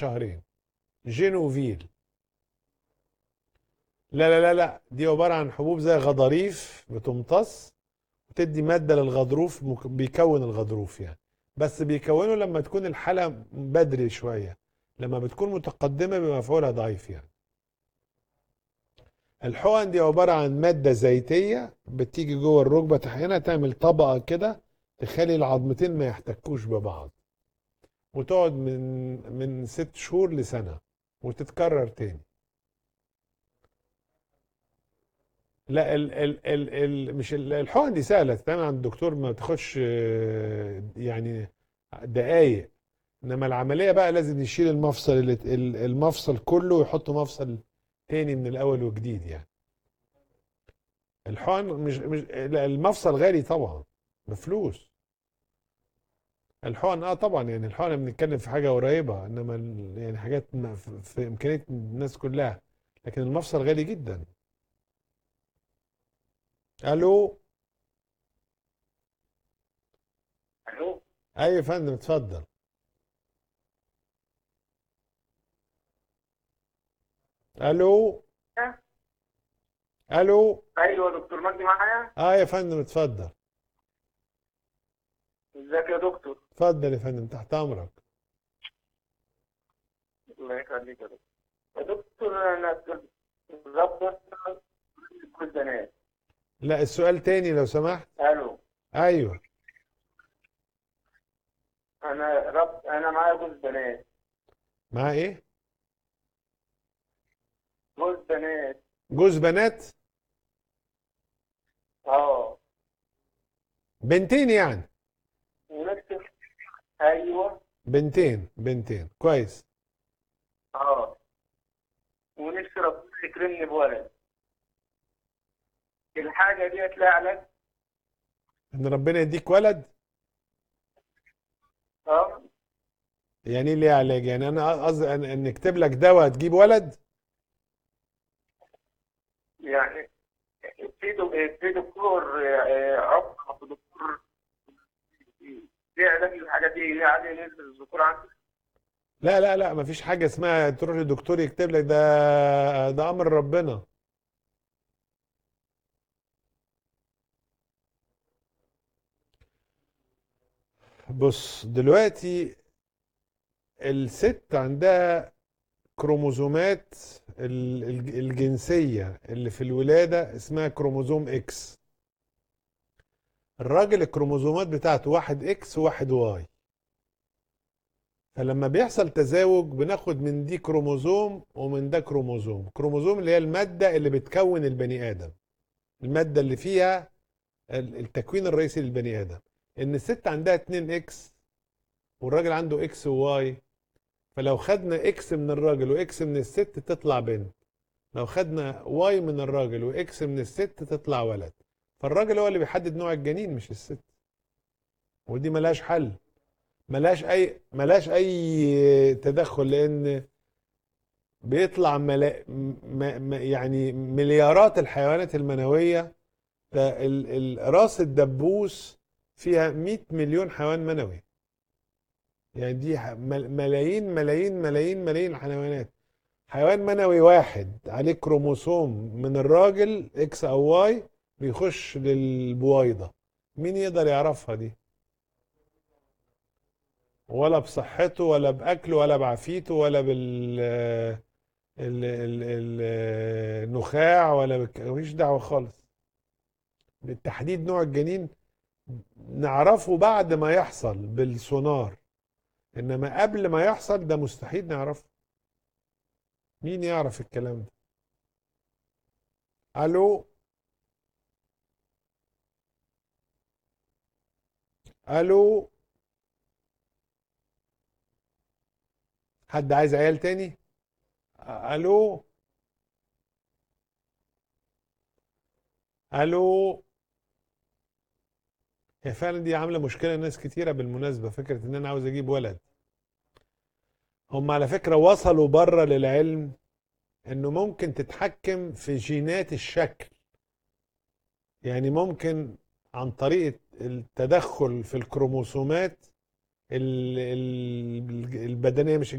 شهرين جينوفيل لا لا لا لا دي عبارة عن حبوب زي غضاريف بتمتص وتدي مادة للغضروف مك- بيكون الغضروف يعني بس بيكونه لما تكون الحالة بدري شوية لما بتكون متقدمة بيبقى مفعولها ضعيف يعني الحقن دي عبارة عن مادة زيتية بتيجي جوه الركبة تحقنها تعمل طبقة كده تخلي العظمتين ما يحتكوش ببعض وتقعد من من ست شهور لسنة وتتكرر تاني لا ال ال ال ال مش ال- الحقن دي سهلة تتعمل عند الدكتور ما تاخدش آه، يعني دقايق انما العملية بقى لازم يشيل المفصل اللي ال- المفصل كله ويحط مفصل تاني من الاول وجديد يعني الحقن مش مش لا، المفصل غالي طبعا بفلوس الحقن اه طبعا يعني الحقن بنتكلم في حاجه قريبه انما ال- يعني حاجات ما- في في امكانيه الناس كلها لكن المفصل غالي جدا الو الو ايوه يا فندم اتفضل الو الو ايوه دكتور مجدي معايا اه يا فندم اتفضل ازيك يا دكتور اتفضل يا فندم تحت امرك الله يخليك يا دكتور يا دكتور انا بالظبط كل بنات لا السؤال تاني لو سمحت الو ايوه انا رب انا معايا جوز بنات معاه ايه جوز بنات جوز بنات اه بنتين يعني ونفس ايوه بنتين بنتين كويس اه ونفسي ربنا يكرمني بولد الحاجه دي هتلاقي علاج ان ربنا يديك ولد اه يعني ايه ليه علاج يعني انا قصدي ان إن نكتب لك دواء تجيب ولد يعني في دك- في دكتور آه، عقم في دكتور في علاج الحاجه دي ليه علاج نسبه الذكور عندي لا لا لا مفيش حاجه اسمها تروح للدكتور يكتب لك ده ده امر ربنا بص دلوقتي الست عندها كروموزومات ال- الج- الجنسية اللي في الولادة اسمها كروموزوم اكس الراجل الكروموزومات بتاعته واحد اكس وواحد واي فلما بيحصل تزاوج بناخد من دي كروموزوم ومن ده كروموزوم كروموزوم اللي هي المادة اللي بتكون البني آدم المادة اللي فيها ال- التكوين الرئيسي للبني آدم ان الست عندها 2 اكس والراجل عنده اكس وواي فلو خدنا اكس من الراجل واكس من الست تطلع بنت لو خدنا واي من الراجل واكس من الست تطلع ولد فالراجل هو اللي بيحدد نوع الجنين مش الست ودي ملهاش حل ملهاش اي ملهاش اي تدخل لان بيطلع ملا... م... م... يعني مليارات الحيوانات المنويه ده ال... ال... راس الدبوس فيها 100 مليون حيوان منوي يعني دي ح- مل- ملايين ملايين ملايين ملايين الحيوانات حيوان منوي واحد عليه كروموسوم من الراجل اكس او واي بيخش للبويضة مين يقدر يعرفها دي ولا بصحته ولا بأكله ولا بعافيته ولا بال ال- ال- ال- النخاع ولا بك... مفيش دعوة خالص بالتحديد نوع الجنين نعرفه بعد ما يحصل بالسونار انما قبل ما يحصل ده مستحيل نعرفه مين يعرف الكلام ده الو الو حد عايز عيال تاني الو الو هي فعلا دي عامله مشكله لناس كتيره بالمناسبه فكره ان انا عاوز اجيب ولد هم على فكره وصلوا بره للعلم انه ممكن تتحكم في جينات الشكل يعني ممكن عن طريق التدخل في الكروموسومات ال- ال- البدنيه مش